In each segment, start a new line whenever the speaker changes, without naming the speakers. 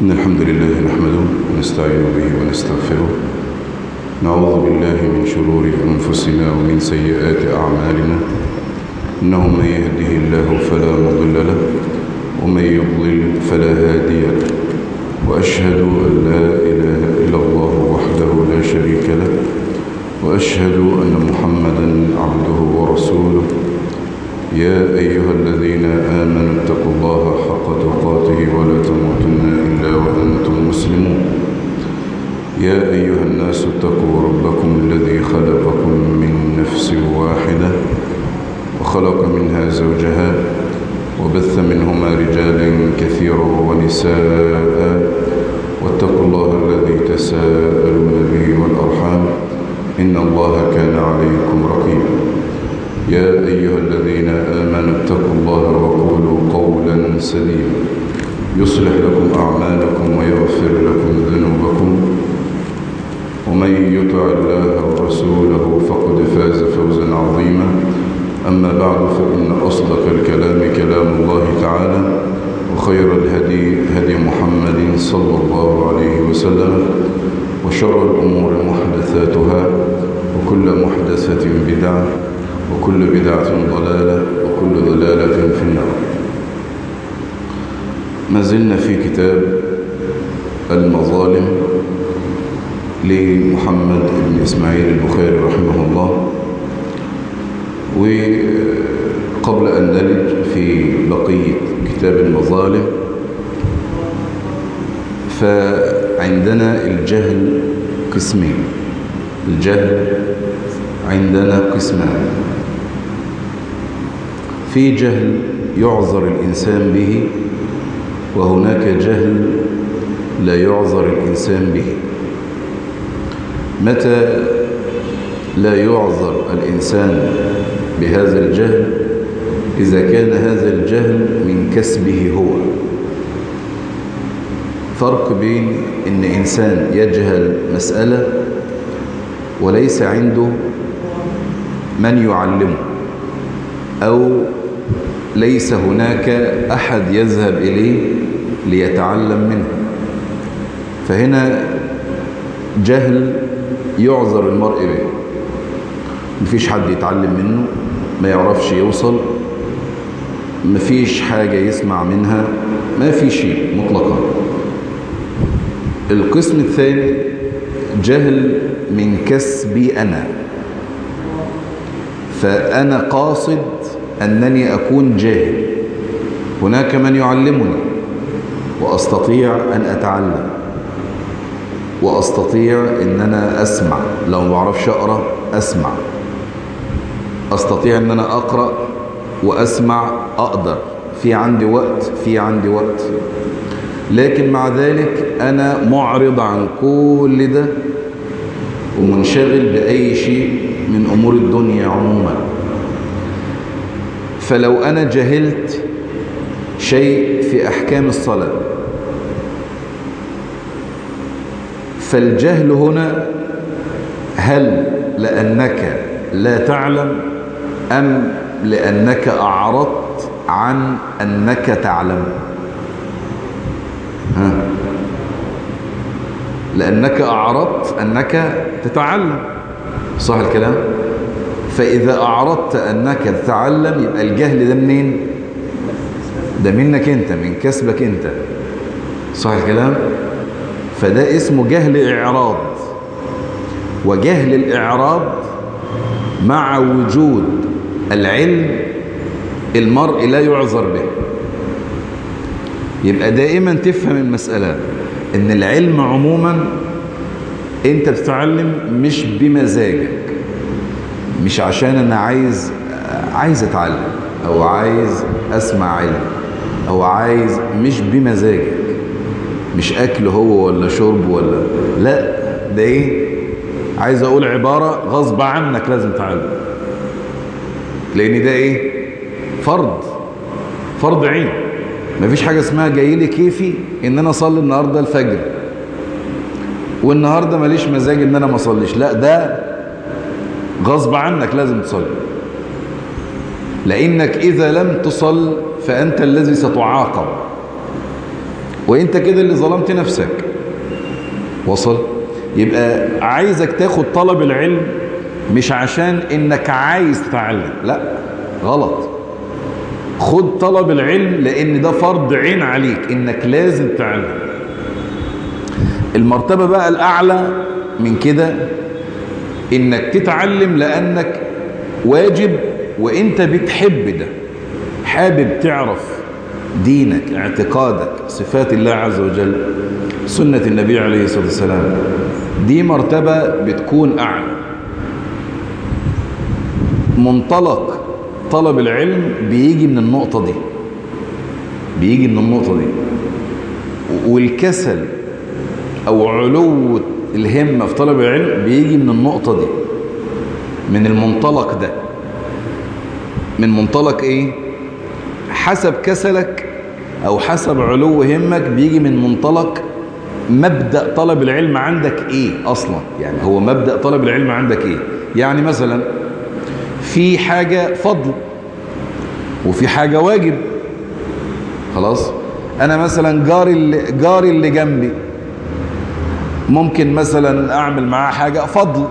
إن الحمد لله نحمده ونستعين به ونستغفره نعوذ بالله من شرور أنفسنا ومن سيئات أعمالنا إنه من يهده الله فلا مضل له ومن يضلل فلا هادي له وأشهد أن لا إله إلا الله وحده لا شريك له وأشهد أن محمدا عبده ورسوله يا أيها الذين آمنوا اتقوا الله حق تقاته ولا تموتن إلا وأنتم مسلمون يا أيها الناس اتقوا ربكم الذي خلقكم من نفس واحدة وخلق منها زوجها وبث منهما رجالا كثيرا ونساء واتقوا الله الذي تساءلون به والأرحام إن الله كان عليكم رقيبا يا أيها الذين آمنوا اتقوا الله وقولوا قولا سديدا يصلح لكم أعمالكم ويغفر لكم ذنوبكم ومن يطع الله ورسوله فقد فاز فوزا عظيما أما بعد فإن أصدق الكلام كلام الله تعالى وخير الهدي هدي محمد صلى الله عليه وسلم وشر الأمور محدثاتها وكل محدثة بدعة وكل بدعة ضلالة وكل ضلالة في النار ما زلنا في كتاب المظالم لمحمد بن إسماعيل البخاري رحمه الله وقبل أن نلج في بقية كتاب المظالم فعندنا الجهل قسمين الجهل عندنا قسمان في جهل يعذر الإنسان به وهناك جهل لا يعذر الإنسان به متى لا يعذر الإنسان بهذا الجهل إذا كان هذا الجهل من كسبه هو فرق بين إن إنسان يجهل مسألة وليس عنده من يعلمه أو ليس هناك أحد يذهب إليه ليتعلم منه فهنا جهل يعذر المرء به مفيش حد يتعلم منه ما يعرفش يوصل مفيش حاجة يسمع منها ما في شيء مطلقا القسم الثاني جهل من كسبي أنا فأنا قاصد أنني أكون جاهل هناك من يعلمني وأستطيع أن أتعلم وأستطيع أن أنا أسمع لو ما بعرفش أقرأ أسمع أستطيع أن أنا أقرأ وأسمع أقدر في عندي وقت في عندي وقت لكن مع ذلك أنا معرض عن كل ده ومنشغل بأي شيء من أمور الدنيا عموما فلو أنا جهلت شيء في أحكام الصلاة فالجهل هنا هل لأنك لا تعلم أم لأنك أعرضت عن أنك تعلم ها لأنك أعرضت أنك تتعلم صح الكلام فإذا أعرضت أنك تتعلم يبقى الجهل ده منين ده منك أنت من كسبك أنت صح الكلام فده اسمه جهل إعراض وجهل الإعراض مع وجود العلم المرء لا يعذر به يبقى دائما تفهم المسألة ان العلم عموما انت بتتعلم مش بمزاجك مش عشان انا عايز عايز اتعلم او عايز اسمع علم او عايز مش بمزاجك مش اكل هو ولا شرب ولا لا ده ايه عايز اقول عبارة غصب عنك لازم تعلم لان ده ايه فرض فرض عين مفيش حاجة اسمها جاي لي كيفي ان انا اصلي النهاردة الفجر والنهاردة ماليش مزاج ان انا ما اصليش لا ده غصب عنك لازم تصلي لانك اذا لم تصل فانت الذي ستعاقب وانت كده اللي ظلمت نفسك وصل يبقى عايزك تاخد طلب العلم مش عشان انك عايز تتعلم لا غلط خد طلب العلم لان ده فرض عين عليك انك لازم تتعلم المرتبة بقى الاعلى من كده انك تتعلم لانك واجب وانت بتحب ده حابب تعرف دينك اعتقادك صفات الله عز وجل سنة النبي عليه الصلاة والسلام دي مرتبة بتكون أعلى منطلق طلب العلم بيجي من النقطة دي بيجي من النقطة دي والكسل أو علو الهمة في طلب العلم بيجي من النقطة دي من المنطلق ده من منطلق ايه حسب كسلك او حسب علو همك بيجي من منطلق مبدأ طلب العلم عندك ايه اصلا يعني هو مبدأ طلب العلم عندك ايه يعني مثلا في حاجة فضل وفي حاجة واجب خلاص انا مثلا جاري اللي, جاري اللي جنبي ممكن مثلا اعمل معاه حاجة فضل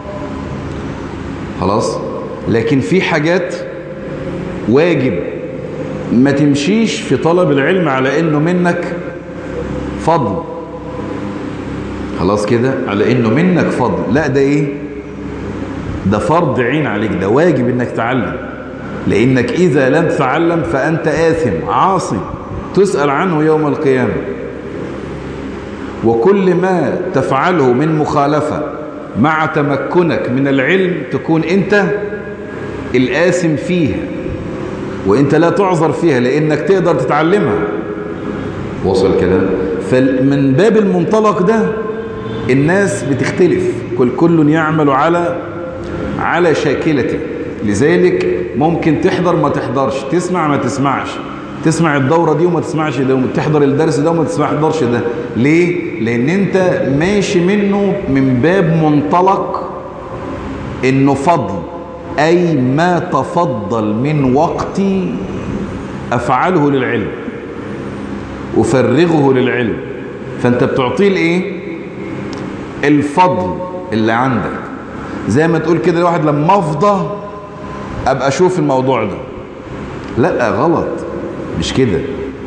خلاص لكن في حاجات واجب ما تمشيش في طلب العلم على انه منك فضل خلاص كده على انه منك فضل لا ده ايه ده فرض عين عليك ده واجب انك تعلم لانك اذا لم تتعلم فانت آثم عاصي تسأل عنه يوم القيامة وكل ما تفعله من مخالفة مع تمكنك من العلم تكون انت الآثم فيها وانت لا تعذر فيها لانك تقدر تتعلمها وصل الكلام فمن باب المنطلق ده الناس بتختلف كل كل يعمل على على شاكلته لذلك ممكن تحضر ما تحضرش تسمع ما تسمعش تسمع الدورة دي وما تسمعش ده تحضر الدرس ده وما تحضرش ده ليه؟ لان انت ماشي منه من باب منطلق انه فضل أي ما تفضل من وقتي أفعله للعلم أفرغه للعلم فأنت بتعطيه الإيه؟ الفضل اللي عندك زي ما تقول كده الواحد لما أفضى أبقى أشوف الموضوع ده لا غلط مش كده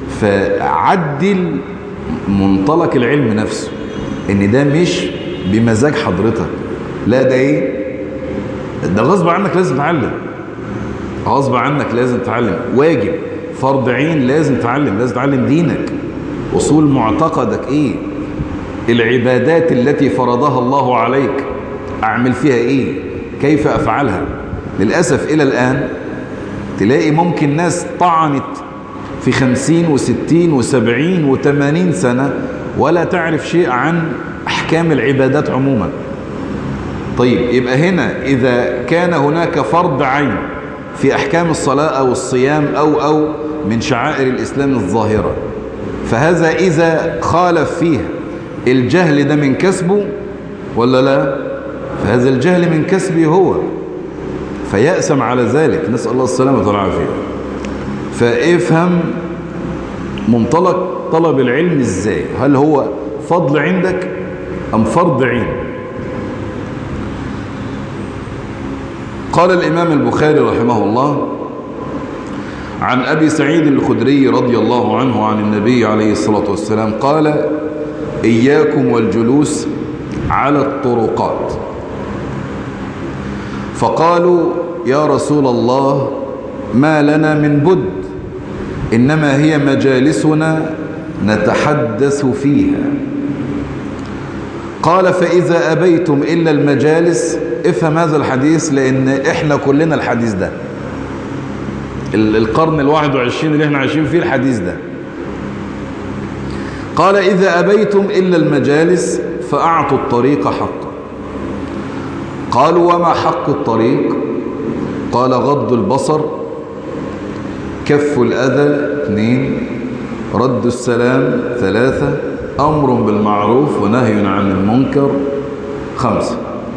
فعدل منطلق العلم نفسه ان ده مش بمزاج حضرتك لا ده ايه ده غصب عنك لازم تتعلم غصب عنك لازم تتعلم واجب فرض عين لازم تتعلم لازم تتعلم دينك اصول معتقدك ايه العبادات التي فرضها الله عليك اعمل فيها ايه كيف افعلها للاسف الى الان تلاقي ممكن ناس طعنت في خمسين وستين وسبعين وثمانين سنة ولا تعرف شيء عن أحكام العبادات عموما طيب يبقى هنا إذا كان هناك فرض عين في أحكام الصلاة أو الصيام أو أو من شعائر الإسلام الظاهرة فهذا إذا خالف فيها الجهل ده من كسبه ولا لا فهذا الجهل من كسبه هو فيأسم على ذلك نسأل الله السلامة والعافية فافهم منطلق طلب العلم ازاي هل هو فضل عندك ام فرض عين قال الامام البخاري رحمه الله عن ابي سعيد الخدري رضي الله عنه عن النبي عليه الصلاة والسلام قال اياكم والجلوس على الطرقات فقالوا يا رسول الله ما لنا من بد إنما هي مجالسنا نتحدث فيها قال فإذا أبيتم إلا المجالس افهم هذا الحديث لأن إحنا كلنا الحديث ده القرن الواحد وعشرين اللي احنا عايشين فيه الحديث ده قال إذا أبيتم إلا المجالس فأعطوا الطريق حقا قالوا وما حق الطريق قال غض البصر كف الأذى اثنين رد السلام ثلاثة أمر بالمعروف ونهي عن المنكر خمسة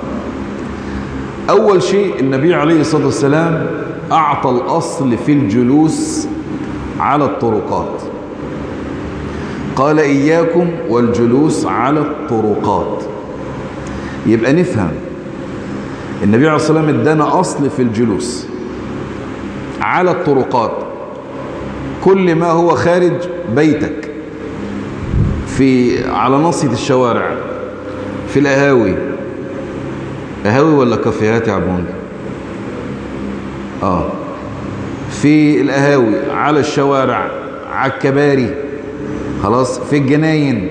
أول شيء النبي عليه الصلاة والسلام أعطى الأصل في الجلوس على الطرقات
قال إياكم والجلوس على الطرقات يبقى نفهم النبي عليه الصلاة والسلام ادانا أصل في الجلوس على الطرقات كل ما هو خارج بيتك في على نصية الشوارع في القهاوي قهاوي ولا كافيهات يا عبون اه في القهاوي على الشوارع على الكباري خلاص في الجناين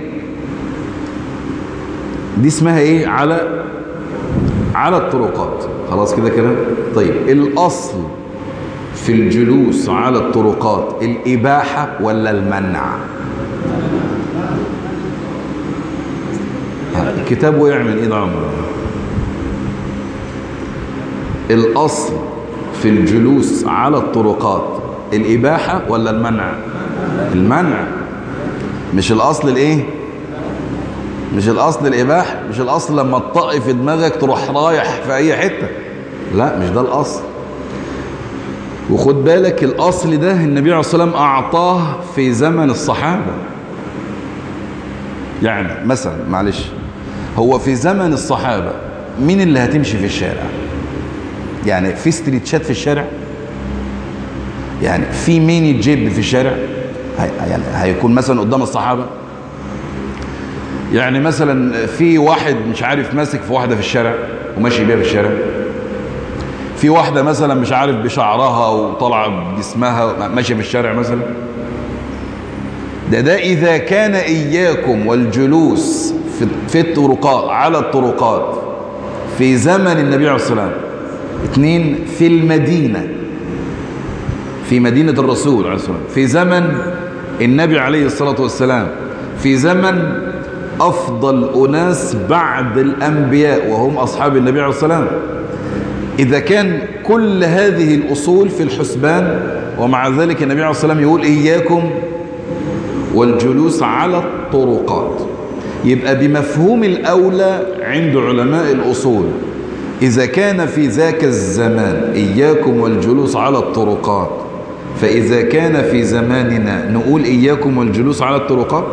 دي اسمها ايه على على الطرقات خلاص كده كلام طيب الاصل في الجلوس على الطرقات الاباحه ولا المنع الكتاب وقع من ايد عمر الاصل في الجلوس على الطرقات الاباحه ولا المنع المنع مش الاصل الايه مش الاصل الاباحه مش الاصل لما تطق في دماغك تروح رايح في اي حته لا مش ده الاصل وخد بالك الاصل ده النبي عليه الصلاه والسلام اعطاه في زمن الصحابه يعني مثلا معلش هو في زمن الصحابه مين اللي هتمشي في الشارع يعني في ستريتشات في الشارع يعني في ميني جيب في الشارع هي يعني هيكون مثلا قدام الصحابة يعني مثلا في واحد مش عارف ماسك في واحدة في الشارع وماشي بيها في الشارع في واحدة مثلا مش عارف بشعرها وطالعة بجسمها ماشية في الشارع مثلا ده ده إذا كان إياكم والجلوس في, في الطرقات على الطرقات في زمن النبي عليه الصلاة والسلام اثنين في المدينة في مدينة الرسول عليه الصلاة والسلام في زمن النبي عليه الصلاة والسلام في زمن أفضل أناس بعد الأنبياء وهم أصحاب النبي عليه الصلاة والسلام إذا كان كل هذه الأصول في الحسبان ومع ذلك النبي عليه الصلاة والسلام يقول إياكم والجلوس على الطرقات يبقى بمفهوم الأولى عند علماء الأصول إذا كان في ذاك الزمان إياكم والجلوس على الطرقات فإذا كان في زماننا نقول إياكم والجلوس على الطرقات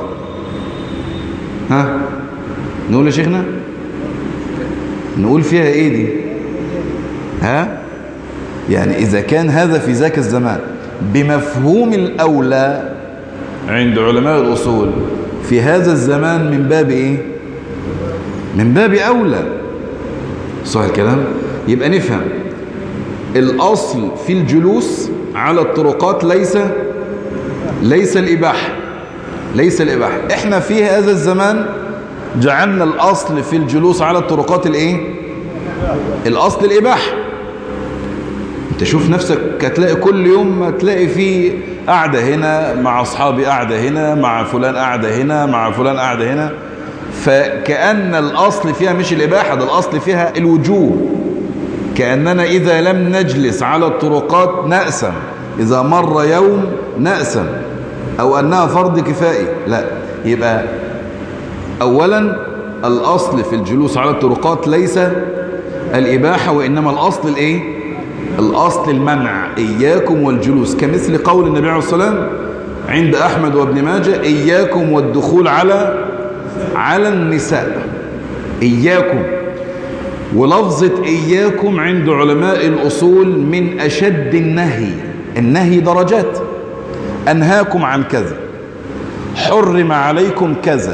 ها نقول يا شيخنا نقول فيها إيه دي ها يعني إذا كان هذا في ذاك الزمان بمفهوم الأولى عند علماء الأصول في هذا الزمان من باب إيه من باب أولى صح الكلام يبقى نفهم الأصل في الجلوس على الطرقات ليس ليس الإباحة ليس الإباحة احنا في هذا الزمان جعلنا الأصل في الجلوس على الطرقات الايه الأصل الإباحة انت شوف نفسك هتلاقي كل يوم ما تلاقي في قاعدة هنا مع أصحابي قاعدة هنا مع فلان قاعدة هنا مع فلان قاعدة هنا فكأن الأصل فيها مش الإباحة ده الأصل فيها الوجوب كأننا إذا لم نجلس على الطرقات نأسم إذا مر يوم نأسم أو أنها فرض كفائي لا يبقى أولا الأصل في الجلوس على الطرقات ليس الإباحة وإنما الأصل الإيه؟ الأصل المنع إياكم والجلوس كمثل قول النبي عليه الصلاة والسلام عند أحمد وابن ماجه إياكم والدخول على على النساء إياكم ولفظة إياكم عند علماء الأصول من أشد النهي النهي درجات أنهاكم عن كذا حرم عليكم كذا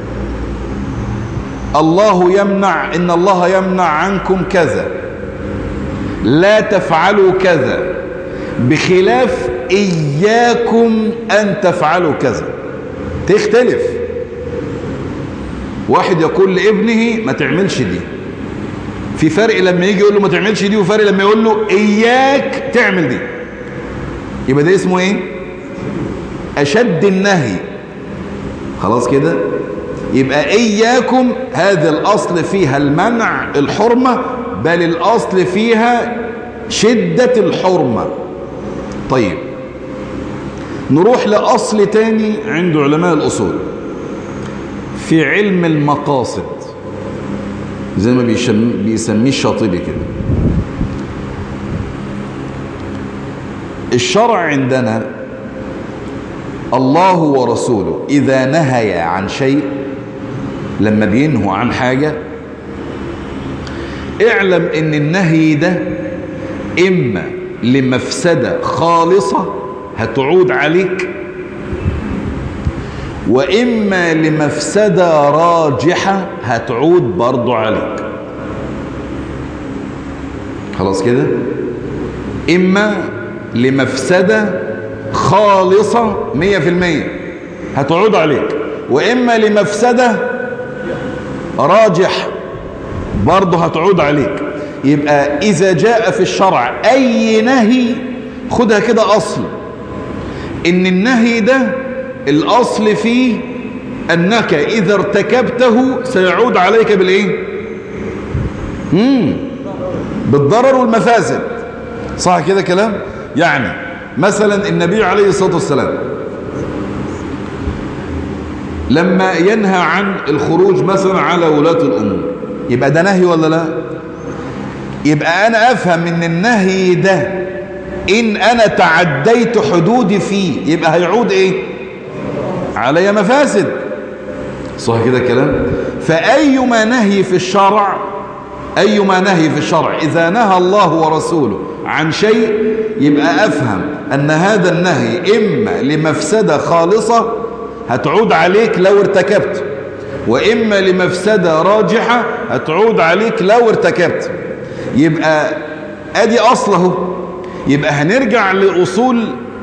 الله يمنع إن الله يمنع عنكم كذا لا تفعلوا كذا بخلاف إياكم أن تفعلوا كذا تختلف واحد يقول لابنه ما تعملش دي في فرق لما يجي يقول له ما تعملش دي وفرق لما يقول له إياك تعمل دي يبقى ده اسمه ايه أشد النهي خلاص كده يبقى إياكم هذا الأصل فيها المنع الحرمة بل الأصل فيها شدة الحرمة طيب نروح لأصل تاني عند علماء الأصول في علم المقاصد زي ما بيسميه الشاطبي كده الشرع عندنا الله ورسوله إذا نهي عن شيء لما بينهوا عن حاجة اعلم ان النهي ده اما لمفسدة خالصة هتعود عليك واما لمفسدة راجحة هتعود برضو عليك خلاص كده اما لمفسدة خالصة مية في المية هتعود عليك واما لمفسدة راجح برضه هتعود عليك يبقى إذا جاء في الشرع أي نهي خدها كده أصل إن النهي ده الأصل فيه أنك إذا ارتكبته سيعود عليك بالإيه؟ مم. بالضرر والمفاسد صح كده كلام؟ يعني مثلا النبي عليه الصلاة والسلام لما ينهى عن الخروج مثلا على ولاة الأمور يبقى ده نهي ولا لا يبقى أنا أفهم ان النهي ده إن أنا تعديت حدودي فيه يبقى هيعود إيه علي مفاسد صح كده كلام فأيما نهي في الشرع أيما نهي في الشرع إذا نهى الله ورسوله عن شيء يبقى أفهم أن هذا النهي إما لمفسدة خالصة هتعود عليك لو ارتكبت وإما لمفسدة راجحة هتعود عليك لو ارتكبت يبقى أدي أصله يبقى هنرجع لأصول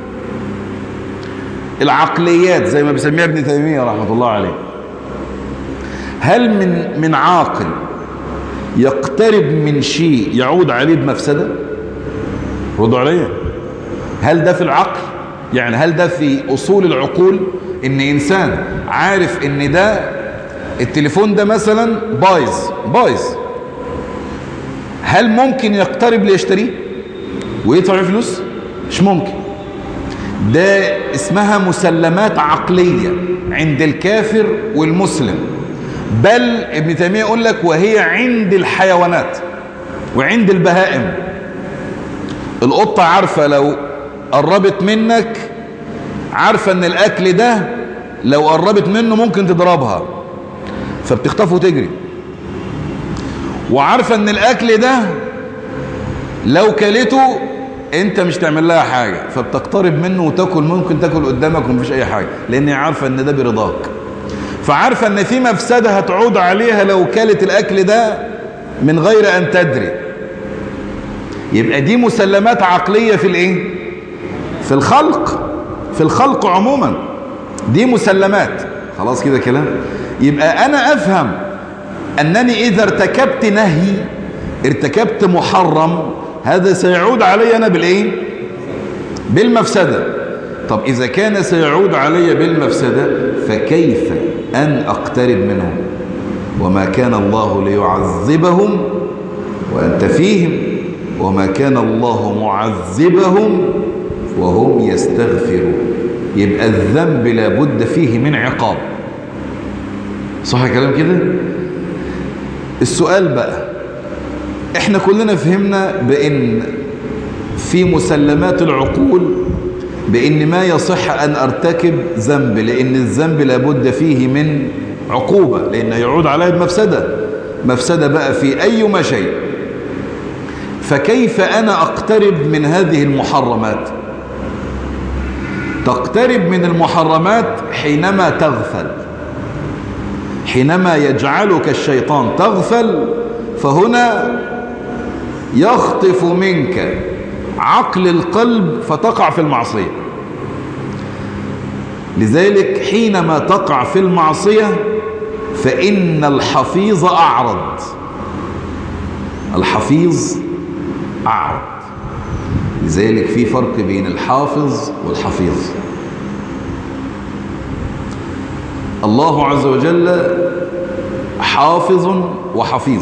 العقليات زي ما بيسميها ابن تيمية رحمة الله عليه هل من من عاقل يقترب من شيء يعود عليه بمفسدة ردوا عليا هل ده في العقل يعني هل ده في أصول العقول ان انسان عارف ان ده التليفون ده مثلا بايظ بايظ هل ممكن يقترب ليشتريه ويدفع فلوس مش ممكن ده اسمها مسلمات عقلية عند الكافر والمسلم بل ابن تيمية يقول لك وهي عند الحيوانات وعند البهائم القطة عارفة لو قربت منك عارفة ان الاكل ده لو قربت منه ممكن تضربها فبتخطفه وتجري وعارفة ان الاكل ده لو كلته انت مش تعمل لها حاجة فبتقترب منه وتاكل ممكن تاكل قدامك ومفيش اي حاجة لان هي عارفة ان ده برضاك فعارفة ان في مفسدة هتعود عليها لو كلت الاكل ده من غير ان تدري يبقى دي مسلمات عقلية في الايه في الخلق في الخلق عموما دي مسلمات خلاص كده كلام يبقى انا افهم انني اذا ارتكبت نهي ارتكبت محرم هذا سيعود علي انا بالايه بالمفسدة طب اذا كان سيعود علي بالمفسدة فكيف ان اقترب منه وما كان الله ليعذبهم وانت فيهم وما كان الله معذبهم وهم يستغفرون يبقى الذنب لابد فيه من عقاب صح كلام كده السؤال بقى احنا كلنا فهمنا بان في مسلمات العقول بان ما يصح ان ارتكب ذنب لان الذنب لابد فيه من عقوبة لان يعود عليه بمفسدة مفسدة بقى في اي شيء فكيف انا اقترب من هذه المحرمات تقترب من المحرمات حينما تغفل حينما يجعلك الشيطان تغفل فهنا يخطف منك عقل القلب فتقع في المعصية لذلك حينما تقع في المعصية فإن الحفيظ أعرض الحفيظ أعرض لذلك في فرق بين الحافظ والحفيظ الله عز وجل حافظ وحفيظ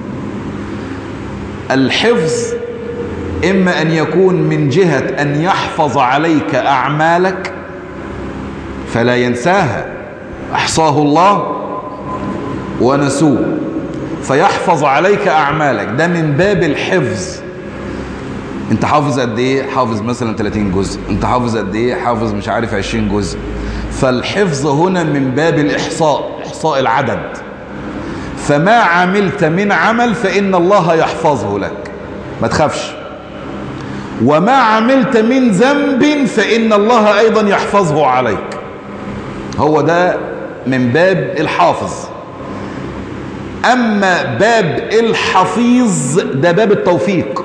الحفظ إما أن يكون من جهة أن يحفظ عليك أعمالك فلا ينساها أحصاه الله ونسوه فيحفظ عليك أعمالك ده من باب الحفظ انت حافظ قد ايه حافظ مثلا 30 جزء انت حافظ قد ايه حافظ مش عارف 20 جزء فالحفظ هنا من باب الاحصاء احصاء العدد فما عملت من عمل فان الله يحفظه لك ما تخافش وما عملت من ذنب فان الله ايضا يحفظه عليك هو ده من باب الحافظ اما باب الحفيظ ده باب التوفيق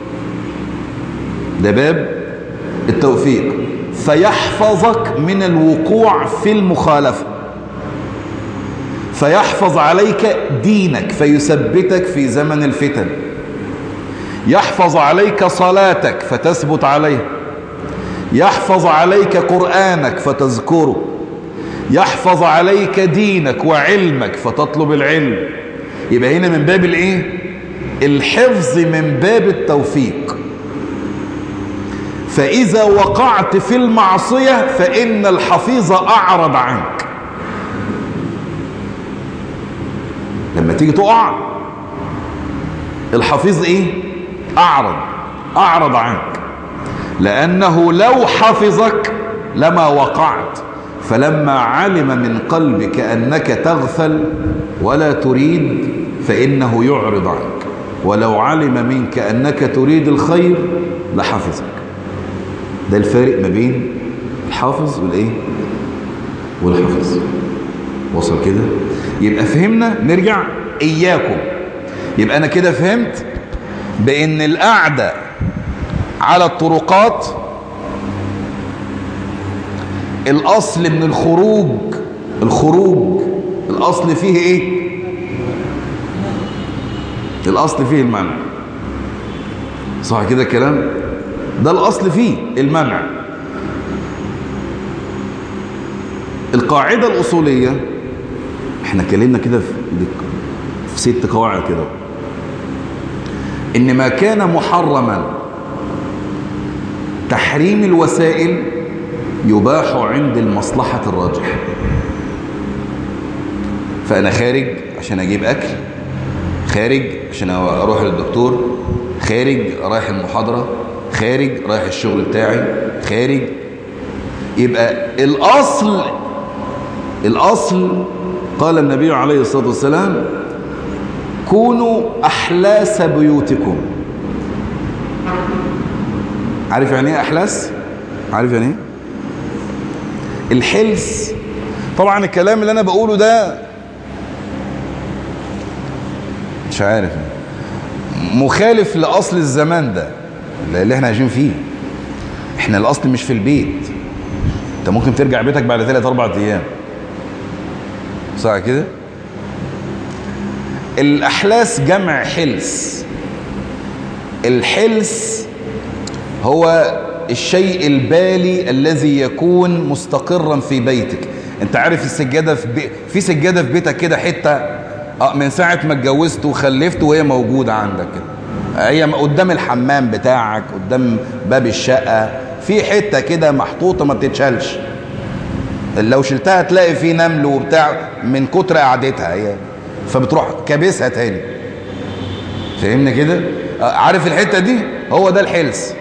ده باب التوفيق فيحفظك من الوقوع في المخالفة فيحفظ عليك دينك فيثبتك في زمن الفتن يحفظ عليك صلاتك فتثبت عليه يحفظ عليك قرآنك فتذكره يحفظ عليك دينك وعلمك فتطلب العلم يبقى هنا من باب الايه الحفظ من باب التوفيق فإذا وقعت في المعصية فإن الحفيظ أعرض عنك لما تيجي تقع الحفيظ إيه؟ أعرض أعرض عنك لأنه لو حفظك لما وقعت فلما علم من قلبك أنك تغفل ولا تريد فإنه يعرض عنك ولو علم منك أنك تريد الخير لحفظك ده الفارق ما بين الحافظ والايه والحافظ وصل كده يبقى فهمنا نرجع اياكم يبقى انا كده فهمت بان القعده على الطرقات الاصل من الخروج الخروج الاصل فيه ايه الاصل فيه المعنى صح كده الكلام ده الأصل فيه المنع القاعدة الأصولية احنا اتكلمنا كده في, في ست قواعد كده إن ما كان محرما تحريم الوسائل يباح عند المصلحة الراجحة فأنا خارج عشان أجيب أكل خارج عشان أروح للدكتور خارج رايح المحاضرة خارج رايح الشغل بتاعي خارج يبقى الأصل الأصل قال النبي عليه الصلاة والسلام كونوا أحلاس بيوتكم عارف يعني ايه أحلاس؟ عارف يعني ايه؟ الحلس طبعا الكلام اللي أنا بقوله ده مش عارف مخالف لأصل الزمان ده اللي احنا عايشين فيه احنا الاصل مش في البيت انت ممكن ترجع بيتك بعد ثلاث اربع ايام صح كده الاحلاس جمع حلس الحلس هو الشيء البالي الذي يكون مستقرا في بيتك انت عارف السجاده في بي... في سجاده في بيتك كده حته من ساعه ما اتجوزت وخلفت وهي موجوده عندك كده هي قدام الحمام بتاعك قدام باب الشقة في حتة كده محطوطة ما بتتشالش لو شلتها تلاقي في نمل وبتاع من كتر قعدتها هي فبتروح كابسها تاني فهمنا كده عارف الحتة دي هو ده الحلس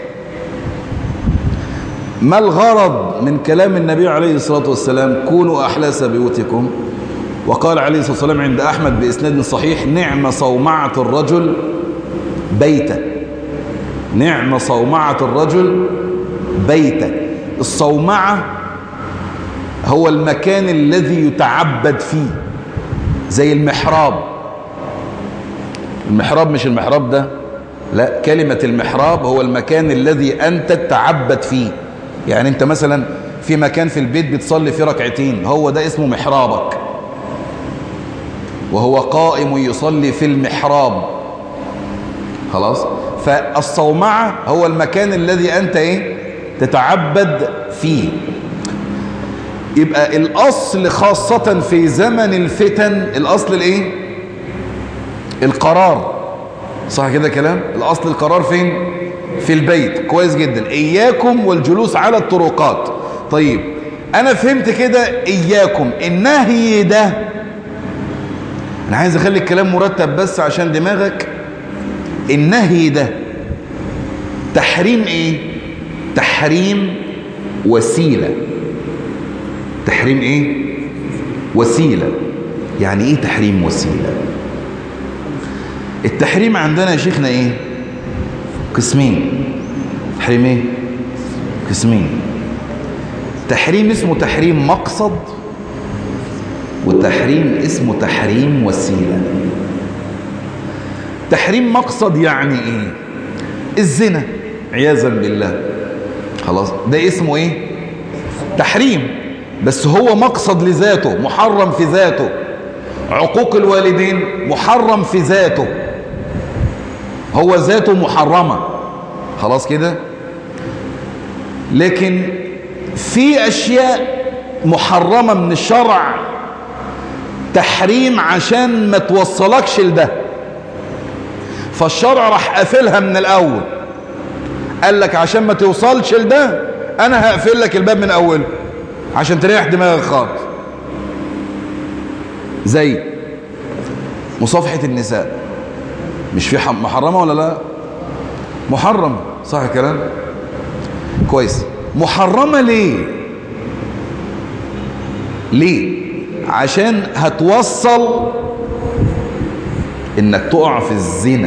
ما الغرض من كلام النبي عليه الصلاة والسلام كونوا أحلاس بيوتكم وقال عليه الصلاة والسلام عند أحمد بإسناد صحيح نعم صومعة الرجل بيتا نعم صومعة الرجل بيتا الصومعة هو المكان الذي يتعبد فيه زي المحراب المحراب مش المحراب ده لا كلمة المحراب هو المكان الذي أنت تتعبد فيه يعني أنت مثلا في مكان في البيت بتصلي فيه ركعتين هو ده اسمه محرابك وهو قائم يصلي في المحراب خلاص فالصومعة هو المكان الذي أنت إيه تتعبد فيه يبقى الأصل خاصة في زمن الفتن الأصل الإيه القرار صح كده كلام الأصل القرار فين في البيت كويس جدا إياكم والجلوس على الطرقات طيب أنا فهمت كده إياكم النهي ده أنا عايز أخلي الكلام مرتب بس عشان دماغك النهي ده تحريم ايه تحريم وسيلة تحريم ايه وسيلة يعني ايه تحريم وسيلة التحريم عندنا يا شيخنا ايه قسمين تحريم ايه قسمين تحريم اسمه تحريم مقصد وتحريم اسمه تحريم وسيلة تحريم مقصد يعني ايه الزنا عياذا بالله خلاص ده اسمه ايه تحريم بس هو مقصد لذاته محرم في ذاته عقوق الوالدين محرم في ذاته هو ذاته محرمة خلاص كده لكن في اشياء محرمة من الشرع تحريم عشان ما توصلكش لده فالشرع راح قافلها من الاول قال لك عشان ما توصلش لده انا هقفل لك الباب من اوله عشان تريح دماغك خالص زي مصافحة النساء مش في محرمة ولا لا محرمة صح الكلام كويس محرمة ليه ليه عشان هتوصل انك تقع في الزنا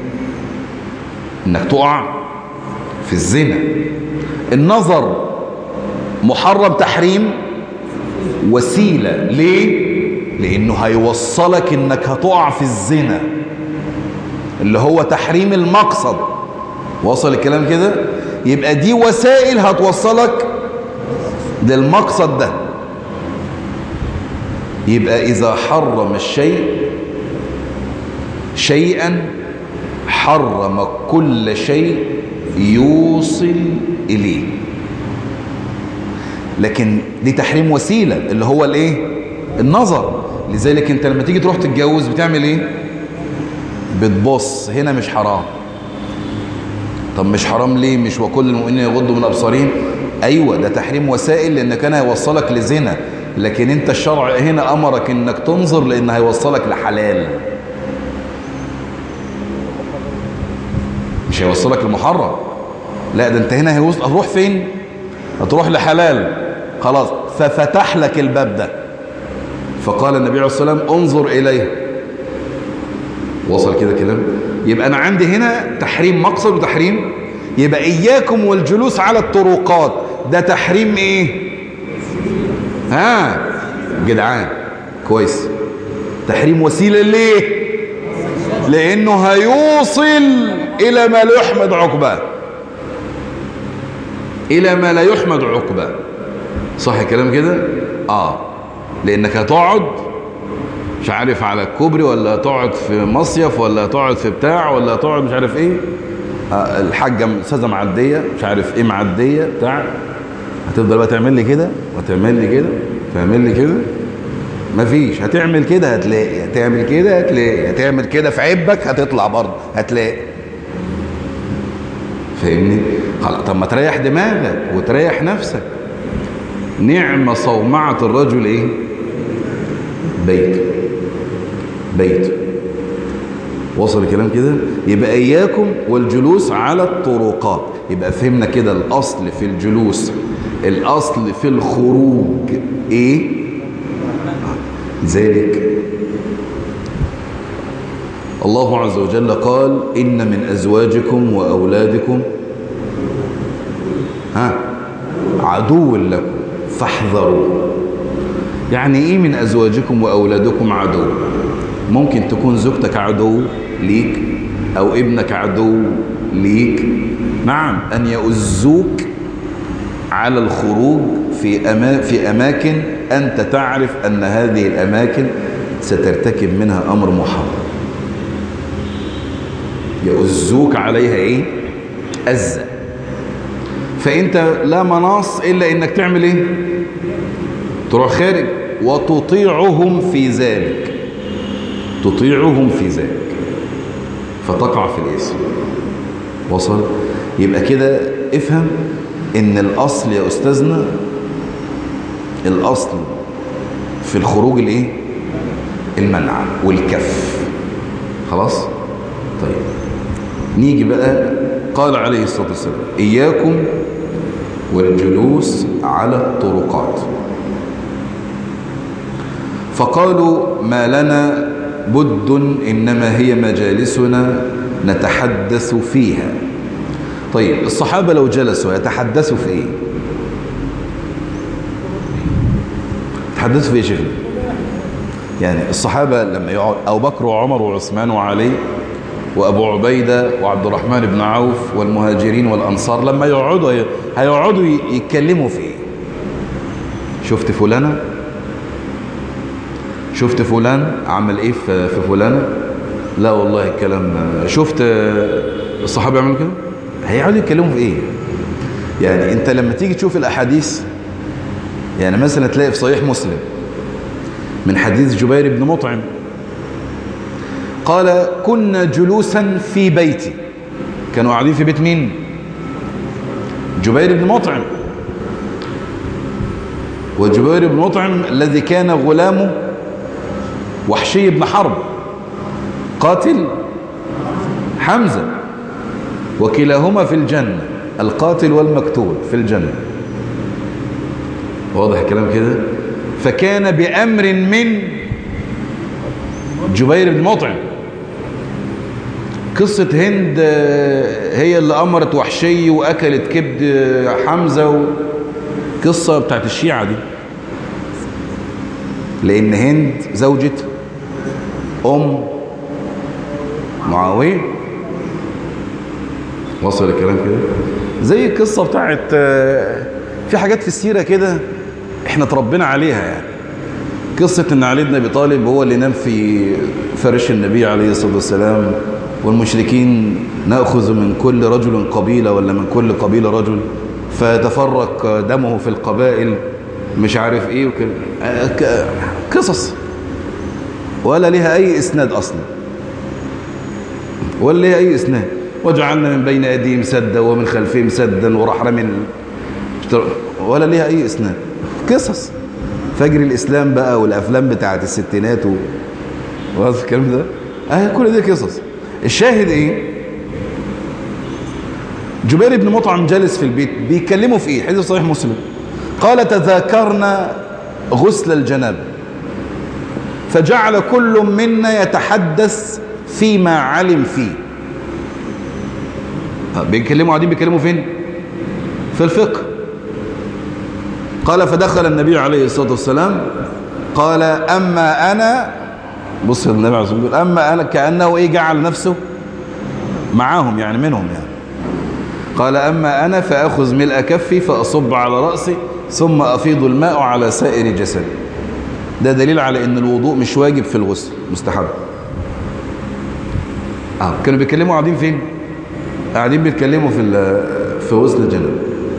انك تقع في الزنا النظر محرم تحريم وسيلة ليه لانه هيوصلك انك هتقع في الزنا اللي هو تحريم المقصد وصل الكلام كده يبقى دي وسائل هتوصلك للمقصد ده يبقى إذا حرم الشيء شيئا حرم كل شيء يوصل إليه لكن دي تحريم وسيلة اللي هو الايه النظر لذلك انت لما تيجي تروح تتجوز بتعمل ايه بتبص هنا مش حرام طب مش حرام ليه مش وكل المؤمنين يغضوا من ابصارهم ايوه ده تحريم وسائل لان كان هيوصلك لزنا لكن انت الشرع هنا امرك انك تنظر لان هيوصلك لحلال مش هيوصلك لمحرم لا ده انت هنا هيوصل هتروح فين هتروح لحلال خلاص ففتح لك الباب ده فقال النبي عليه الصلاه والسلام انظر اليه وصل كده كلام يبقى انا عندي هنا تحريم مقصد وتحريم يبقى اياكم والجلوس على الطرقات ده تحريم ايه ها جدعان كويس تحريم وسيله ليه لانه هيوصل الى ما لا يحمد عقباه الى ما لا يحمد عقباه صح الكلام كده اه لانك هتقعد مش عارف على الكوبري ولا هتقعد في مصيف ولا هتقعد في بتاع ولا هتقعد مش عارف ايه آه الحاجه استاذه معديه مش عارف ايه معديه بتاع هتفضل بقى تعمل لي كده وتعمل لي كده تعمل لي كده مفيش هتعمل كده هتلاقي هتعمل كده هتلاقي هتعمل كده في عبك هتطلع برضه هتلاقي فاهمني خلاص طب ما تريح دماغك وتريح نفسك نعم صومعة الرجل ايه بيت بيت وصل الكلام كده يبقى اياكم والجلوس على الطرقات يبقى فهمنا كده الاصل في الجلوس الاصل في الخروج ايه ذلك الله عز وجل قال إن من أزواجكم وأولادكم ها عدو لكم فاحذروا يعني إيه من أزواجكم وأولادكم عدو ممكن تكون زوجتك عدو ليك أو ابنك عدو ليك نعم أن يؤذوك على الخروج في, أما في أماكن أنت تعرف أن هذه الأماكن سترتكب منها أمر محرم يؤذوك عليها إيه أذى فأنت لا مناص إلا إنك تعمل إيه تروح خارج وتطيعهم في ذلك تطيعهم في ذلك فتقع في الاسم وصل يبقى كده افهم ان الاصل يا استاذنا الاصل في الخروج الايه المنع والكف خلاص طيب نيجي بقى قال عليه الصلاة والسلام إياكم والجلوس على الطرقات فقالوا ما لنا بد إنما هي مجالسنا نتحدث فيها طيب الصحابة لو جلسوا يتحدثوا في إيه تحدثوا في إيه شيخنا يعني الصحابة لما يقعد أبو بكر وعمر وعثمان وعلي وأبو عبيدة وعبد الرحمن بن عوف والمهاجرين والأنصار لما يقعدوا هيقعدوا يتكلموا في إيه شفت فلانة شفت فلان عمل إيه في فلانة لا والله الكلام شفت الصحابة يعملوا كده هيقعدوا يتكلموا في إيه يعني أنت لما تيجي تشوف الأحاديث يعني مثلا تلاقي في صحيح مسلم من حديث جبير بن مطعم قال كنا جلوسا في بيتي كانوا قاعدين في بيت مين جبير بن مطعم وجبير بن مطعم الذي كان غلامه وحشي بن حرب قاتل حمزة وكلاهما في الجنة القاتل والمقتول في الجنة واضح الكلام كده فكان بأمر من جبير بن مطعم قصة هند هي اللي أمرت وحشي وأكلت كبد حمزة قصة بتاعت الشيعة دي لأن هند زوجة أم معاوية وصل الكلام كده زي القصة بتاعت في حاجات في السيرة كده احنا تربينا عليها يعني قصة ان علي بن ابي طالب هو اللي نام في فرش النبي عليه الصلاة والسلام والمشركين نأخذ من كل رجل قبيلة ولا من كل قبيلة رجل فيتفرق دمه في القبائل مش عارف ايه وكده قصص ولا لها اي اسناد اصلا ولا لها اي اسناد وجعلنا من بين ايديهم سدا ومن خلفهم سدا وراح رمي ولا لها اي اسناد قصص فجر الاسلام بقى والافلام بتاعت الستينات و... وهذا الكلام ده اه كل دي قصص الشاهد ايه جبير بن مطعم جالس في البيت بيتكلموا في ايه حديث صحيح مسلم قال تذاكرنا غسل الجناب فجعل كل منا يتحدث فيما علم فيه بيتكلموا قاعدين بيتكلموا فين في الفقه قال فدخل النبي عليه الصلاة والسلام قال أما أنا بص النبي عليه الصلاة والسلام أما أنا كأنه إيه جعل نفسه معاهم يعني منهم يعني قال أما أنا فأخذ ملء كفي فأصب على رأسي ثم أفيض الماء على سائر جسدي ده دليل على أن الوضوء مش واجب في الغسل مستحب آه. كانوا بيتكلموا قاعدين فين قاعدين بيتكلموا في في غسل الجنب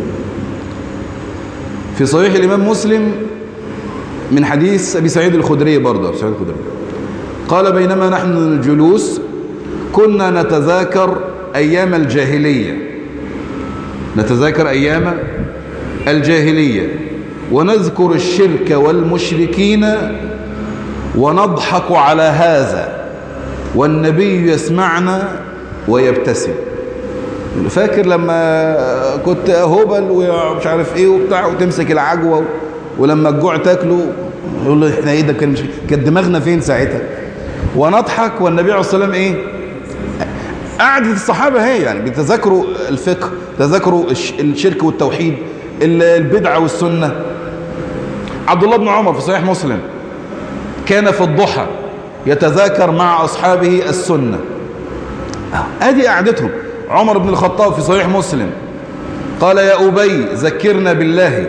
في صحيح الإمام مسلم من حديث أبي سعيد الخدري برضه أبي سعيد الخدري قال بينما نحن جلوس كنا نتذاكر أيام الجاهلية نتذاكر أيام الجاهلية ونذكر الشرك والمشركين ونضحك على هذا والنبي يسمعنا ويبتسم فاكر لما كنت هبل ومش عارف ايه وبتاع وتمسك العجوة ولما الجوع تاكله يقول له احنا ايه ده كان كانت دماغنا فين ساعتها ونضحك والنبي عليه الصلاه والسلام ايه قعدة الصحابة هي يعني بيتذكروا الفقه تذكروا الشرك والتوحيد البدعة والسنة عبد الله بن عمر في صحيح مسلم كان في الضحى يتذاكر مع أصحابه السنة ادي قعدتهم عمر بن الخطاب في صحيح مسلم قال يا أبي ذكرنا بالله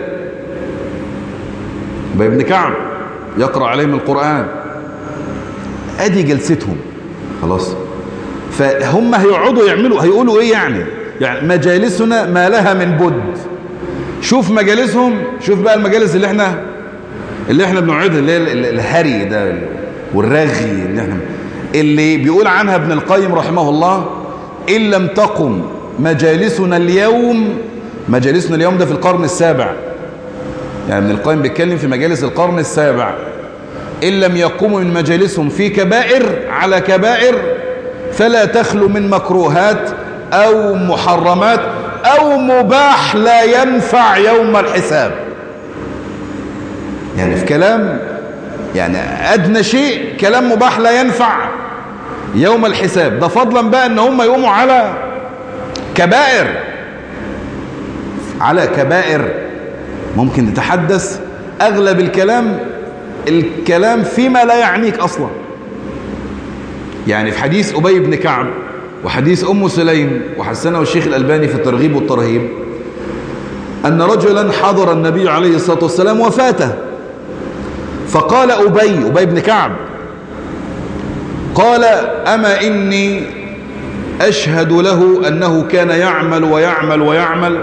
أبي بن كعب يقرأ عليهم القرآن ادي جلستهم خلاص فهم هيقعدوا يعملوا هيقولوا ايه يعني يعني مجالسنا ما لها من بد شوف مجالسهم شوف بقى المجالس اللي احنا اللي احنا بنقعدها اللي هي الهري ده والرغي اللي احنا اللي بيقول عنها ابن القيم رحمه الله ان لم تقم مجالسنا اليوم مجالسنا اليوم ده في القرن السابع يعني ابن القيم بيتكلم في مجالس القرن السابع ان لم يقوموا من مجالسهم في كبائر على كبائر فلا تخلو من مكروهات أو محرمات أو مباح لا ينفع يوم الحساب يعني في كلام يعني أدنى شيء كلام مباح لا ينفع يوم الحساب ده فضلا بقى ان هم يقوموا على كبائر على كبائر ممكن نتحدث اغلب الكلام الكلام فيما لا يعنيك اصلا يعني في حديث ابي بن كعب وحديث ام سليم وحسنه الشيخ الالباني في الترغيب والترهيب ان رجلا حضر النبي عليه الصلاه والسلام وفاته فقال ابي ابي بن كعب قال أما إني أشهد له أنه كان يعمل ويعمل ويعمل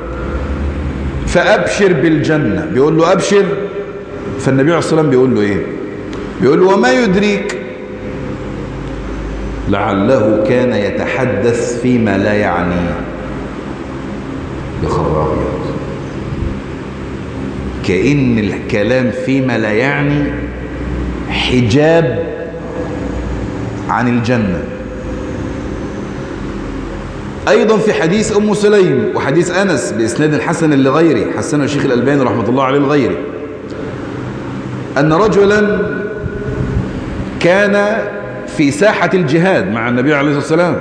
فأبشر بالجنة بيقول له أبشر فالنبي عليه الصلاة والسلام بيقول له إيه بيقول له وما يدريك لعله كان يتحدث فيما لا يعنيه يا خبر أبيض كأن الكلام فيما لا يعني حجاب عن الجنة أيضا في حديث أم سليم وحديث أنس بإسناد حسن لغيره حسنه الشيخ الألباني رحمة الله عليه لغيره أن رجلا كان في ساحة الجهاد مع النبي عليه الصلاة والسلام